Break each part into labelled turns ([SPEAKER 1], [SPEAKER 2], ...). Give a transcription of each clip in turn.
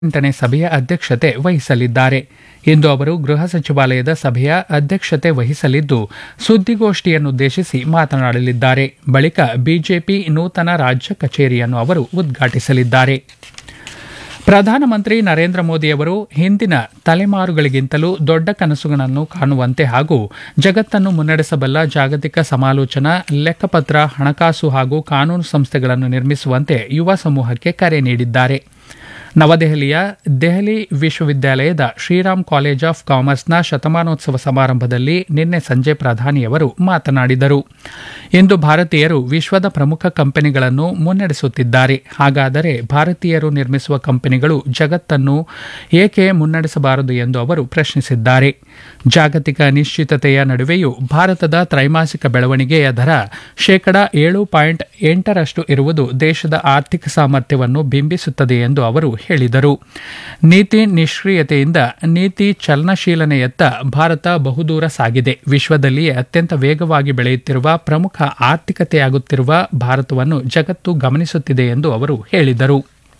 [SPEAKER 1] ಎಂಟನೇ ಸಭೆಯ ಅಧ್ಯಕ್ಷತೆ ವಹಿಸಲಿದ್ದಾರೆ ಇಂದು ಅವರು ಗೃಹ ಸಚಿವಾಲಯದ ಸಭೆಯ ಅಧ್ಯಕ್ಷತೆ ವಹಿಸಲಿದ್ದು ಸುದ್ದಿಗೋಷ್ಠಿಯನ್ನುದ್ದೇಶಿಸಿ ಮಾತನಾಡಲಿದ್ದಾರೆ ಬಳಿಕ ಬಿಜೆಪಿ ನೂತನ ರಾಜ್ಯ ಕಚೇರಿಯನ್ನು ಅವರು ಉದ್ಘಾಟಿಸಲಿದ್ದಾರೆ ಪ್ರಧಾನಮಂತ್ರಿ ನರೇಂದ್ರ ಮೋದಿಯವರು ಹಿಂದಿನ ತಲೆಮಾರುಗಳಿಗಿಂತಲೂ ದೊಡ್ಡ ಕನಸುಗಳನ್ನು ಕಾಣುವಂತೆ ಹಾಗೂ ಜಗತ್ತನ್ನು ಮುನ್ನಡೆಸಬಲ್ಲ ಜಾಗತಿಕ ಸಮಾಲೋಚನಾ ಲೆಕ್ಕಪತ್ರ ಹಣಕಾಸು ಹಾಗೂ ಕಾನೂನು ಸಂಸ್ಥೆಗಳನ್ನು ನಿರ್ಮಿಸುವಂತೆ ಯುವ ಸಮೂಹಕ್ಕೆ ಕರೆ ನೀಡಿದ್ದಾರೆ ನವದೆಹಲಿಯ ದೆಹಲಿ ವಿಶ್ವವಿದ್ಯಾಲಯದ ಶ್ರೀರಾಮ್ ಕಾಲೇಜ್ ಆಫ್ ಕಾಮರ್ಸ್ನ ಶತಮಾನೋತ್ಸವ ಸಮಾರಂಭದಲ್ಲಿ ನಿನ್ನೆ ಸಂಜೆ ಪ್ರಧಾನಿಯವರು ಮಾತನಾಡಿದರು ಇಂದು ಭಾರತೀಯರು ವಿಶ್ವದ ಪ್ರಮುಖ ಕಂಪನಿಗಳನ್ನು ಮುನ್ನಡೆಸುತ್ತಿದ್ದಾರೆ ಹಾಗಾದರೆ ಭಾರತೀಯರು ನಿರ್ಮಿಸುವ ಕಂಪನಿಗಳು ಜಗತ್ತನ್ನು ಏಕೆ ಮುನ್ನಡೆಸಬಾರದು ಎಂದು ಅವರು ಪ್ರಶ್ನಿಸಿದ್ದಾರೆ ಜಾಗತಿಕ ಅನಿಶ್ಚಿತತೆಯ ನಡುವೆಯೂ ಭಾರತದ ತ್ರೈಮಾಸಿಕ ಬೆಳವಣಿಗೆಯ ದರ ಶೇಕಡ ಏಳು ಪಾಯಿಂಟ್ ಎಂಟರಷ್ಟು ಇರುವುದು ದೇಶದ ಆರ್ಥಿಕ ಸಾಮರ್ಥ್ಯವನ್ನು ಬಿಂಬಿಸುತ್ತದೆ ಎಂದು ಅವರು ಹೇಳಿದರು ನೀತಿ ನಿಷ್ಕ್ರಿಯತೆಯಿಂದ ನೀತಿ ಚಲನಶೀಲನೆಯತ್ತ ಭಾರತ ಬಹುದೂರ ಸಾಗಿದೆ ವಿಶ್ವದಲ್ಲಿಯೇ ಅತ್ಯಂತ ವೇಗವಾಗಿ ಬೆಳೆಯುತ್ತಿರುವ ಪ್ರಮುಖ ಆರ್ಥಿಕತೆಯಾಗುತ್ತಿರುವ ಭಾರತವನ್ನು ಜಗತ್ತು ಗಮನಿಸುತ್ತಿದೆ ಎಂದು ಅವರು ಹೇಳಿದರು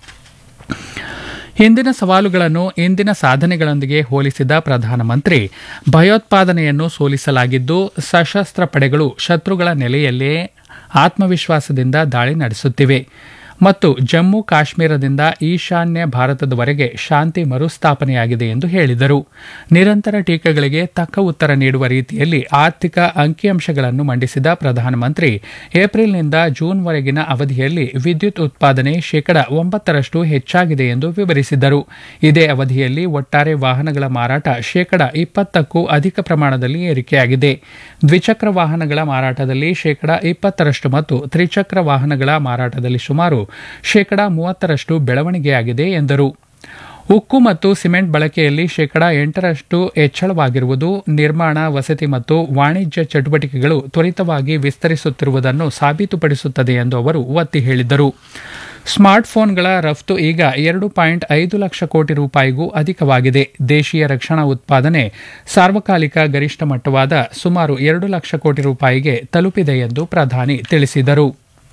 [SPEAKER 1] ಹಿಂದಿನ ಸವಾಲುಗಳನ್ನು ಇಂದಿನ ಸಾಧನೆಗಳೊಂದಿಗೆ ಹೋಲಿಸಿದ ಪ್ರಧಾನಮಂತ್ರಿ ಭಯೋತ್ಪಾದನೆಯನ್ನು ಸೋಲಿಸಲಾಗಿದ್ದು ಸಶಸ್ತ್ರ ಪಡೆಗಳು ಶತ್ರುಗಳ ನೆಲೆಯಲ್ಲೇ ಆತ್ಮವಿಶ್ವಾಸದಿಂದ ದಾಳಿ ನಡೆಸುತ್ತಿವೆ ಮತ್ತು ಜಮ್ಮು ಕಾಶ್ಮೀರದಿಂದ ಈಶಾನ್ಯ ಭಾರತದವರೆಗೆ ಶಾಂತಿ ಮರುಸ್ಥಾಪನೆಯಾಗಿದೆ ಎಂದು ಹೇಳಿದರು ನಿರಂತರ ಟೀಕೆಗಳಿಗೆ ತಕ್ಕ ಉತ್ತರ ನೀಡುವ ರೀತಿಯಲ್ಲಿ ಆರ್ಥಿಕ ಅಂಕಿಅಂಶಗಳನ್ನು ಮಂಡಿಸಿದ ಪ್ರಧಾನಮಂತ್ರಿ ಏಪ್ರಿಲ್ನಿಂದ ಜೂನ್ವರೆಗಿನ ಅವಧಿಯಲ್ಲಿ ವಿದ್ಯುತ್ ಉತ್ಪಾದನೆ ಶೇಕಡ ಒಂಬತ್ತರಷ್ಟು ಹೆಚ್ಚಾಗಿದೆ ಎಂದು ವಿವರಿಸಿದರು ಇದೇ ಅವಧಿಯಲ್ಲಿ ಒಟ್ಟಾರೆ ವಾಹನಗಳ ಮಾರಾಟ ಶೇಕಡ ಇಪ್ಪತ್ತಕ್ಕೂ ಅಧಿಕ ಪ್ರಮಾಣದಲ್ಲಿ ಏರಿಕೆಯಾಗಿದೆ ದ್ವಿಚಕ್ರ ವಾಹನಗಳ ಮಾರಾಟದಲ್ಲಿ ಶೇಕಡ ಇಪ್ಪತ್ತರಷ್ಟು ಮತ್ತು ತ್ರಿಚಕ್ರ ವಾಹನಗಳ ಮಾರಾಟದಲ್ಲಿ ಸುಮಾರು ಶೇಕಡ ಮೂವತ್ತರಷ್ಟು ಬೆಳವಣಿಗೆಯಾಗಿದೆ ಎಂದರು ಉಕ್ಕು ಮತ್ತು ಸಿಮೆಂಟ್ ಬಳಕೆಯಲ್ಲಿ ಶೇಕಡ ಎಂಟರಷ್ಟು ಹೆಚ್ಚಳವಾಗಿರುವುದು ನಿರ್ಮಾಣ ವಸತಿ ಮತ್ತು ವಾಣಿಜ್ಯ ಚಟುವಟಿಕೆಗಳು ತ್ವರಿತವಾಗಿ ವಿಸ್ತರಿಸುತ್ತಿರುವುದನ್ನು ಸಾಬೀತುಪಡಿಸುತ್ತದೆ ಎಂದು ಅವರು ಒತ್ತಿ ಹೇಳಿದರು ಸ್ಮಾರ್ಟ್ಫೋನ್ಗಳ ರಫ್ತು ಈಗ ಎರಡು ಪಾಯಿಂಟ್ ಐದು ಲಕ್ಷ ಕೋಟಿ ರೂಪಾಯಿಗೂ ಅಧಿಕವಾಗಿದೆ ದೇಶೀಯ ರಕ್ಷಣಾ ಉತ್ಪಾದನೆ ಸಾರ್ವಕಾಲಿಕ ಗರಿಷ್ಠ ಮಟ್ಟವಾದ ಸುಮಾರು ಎರಡು ಲಕ್ಷ ಕೋಟಿ ರೂಪಾಯಿಗೆ ತಲುಪಿದೆ ಎಂದು ಪ್ರಧಾನಿ ತಿಳಿಸಿದರು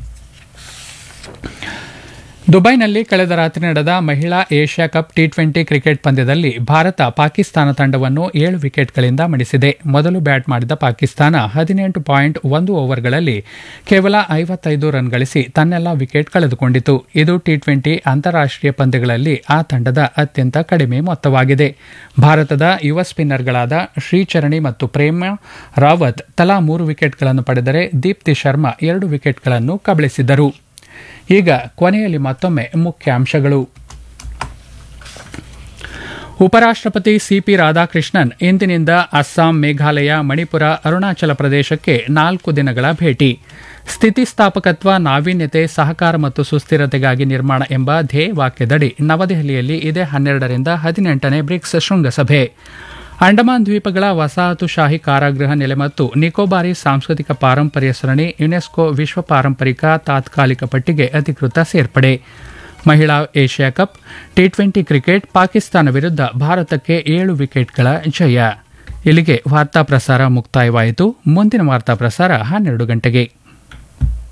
[SPEAKER 1] ದುಬೈನಲ್ಲಿ ಕಳೆದ ರಾತ್ರಿ ನಡೆದ ಮಹಿಳಾ Asia Cup T twenty cricket ಪಂದ್ಯದಲ್ಲಿ ಭಾರತ ಪಾಕಿಸ್ತಾನ ತಂಡವನ್ನು ಏಳು ವಿಕೆಟ್ಗಳಿಂದ ಮಣಿಸಿದೆ ಮೊದಲು ಬ್ಯಾಟ್ ಮಾಡಿದ ಪಾಕಿಸ್ತಾನ ಹದಿನೆಂಟು ಪಾಯಿಂಟ್ ಒಂದು ಓವರ್ಗಳಲ್ಲಿ ಕೇವಲ ಐವತ್ತೈದು ರನ್ ಗಳಿಸಿ ತನ್ನೆಲ್ಲ ವಿಕೆಟ್ ಕಳೆದುಕೊಂಡಿತು ಇದು ಟಿ ಟ್ವೆಂಟಿ ಅಂತಾರಾಷ್ಟೀಯ ಪಂದ್ಯಗಳಲ್ಲಿ ಆ ತಂಡದ ಅತ್ಯಂತ ಕಡಿಮೆ ಮೊತ್ತವಾಗಿದೆ ಭಾರತದ ಯುವ ಸ್ಪಿನ್ನರ್ಗಳಾದ ಶ್ರೀಚರಣಿ ಮತ್ತು ಪ್ರೇಮ ರಾವತ್ ತಲಾ ಮೂರು ವಿಕೆಟ್ಗಳನ್ನು ಪಡೆದರೆ ದೀಪ್ತಿ ಶರ್ಮಾ ಎರಡು ವಿಕೆಟ್ಗಳನ್ನು ಕಬಳಿಸಿದರು ಈಗ ಕೊನೆಯಲ್ಲಿ ಮತ್ತೊಮ್ಮೆ ಮುಖ್ಯಾಂಶಗಳು ಉಪರಾಷ್ಟಪತಿ ಸಿಪಿ ರಾಧಾಕೃಷ್ಣನ್ ಇಂದಿನಿಂದ ಅಸ್ಸಾಂ ಮೇಘಾಲಯ ಮಣಿಪುರ ಅರುಣಾಚಲ ಪ್ರದೇಶಕ್ಕೆ ನಾಲ್ಕು ದಿನಗಳ ಭೇಟಿ ಸ್ಥಿತಿಸ್ಥಾಪಕತ್ವ ನಾವೀನ್ಯತೆ ಸಹಕಾರ ಮತ್ತು ಸುಸ್ಥಿರತೆಗಾಗಿ ನಿರ್ಮಾಣ ಎಂಬ ಧ್ಯೇಯವಾಕ್ಯದಡಿ ನವದೆಹಲಿಯಲ್ಲಿ ಇದೇ ಹನ್ನೆರಡರಿಂದ ಹದಿನೆಂಟನೇ ಬ್ರಿಕ್ಸ್ ಶೃಂಗಸಭೆ ಅಂಡಮಾನ್ ದ್ವೀಪಗಳ ವಸಾಹತುಶಾಹಿ ಕಾರಾಗೃಹ ನೆಲೆ ಮತ್ತು ನಿಕೋಬಾರಿ ಸಾಂಸ್ಕೃತಿಕ ಪಾರಂಪರ್ಯ ಸರಣಿ ಯುನೆಸ್ಕೋ ವಿಶ್ವ ಪಾರಂಪರಿಕ ತಾತ್ಕಾಲಿಕ ಪಟ್ಟಿಗೆ ಅಧಿಕೃತ ಸೇರ್ಪಡೆ ಮಹಿಳಾ Asia Cup T twenty cricket Pakistan ವಿರುದ್ಧ ಭಾರತಕ್ಕೆ ಏಳು ವಿಕೆಟ್ಗಳ ಜಯ ಇಲ್ಲಿಗೆ ವಾರ್ತಾ ಪ್ರಸಾರ ಮುಕ್ತಾಯವಾಯಿತು ಮುಂದಿನ ವಾರ್ತಾ ಪ್ರಸಾರ ಹನ್ನೆರಡು ಗಂಟೆಗೆ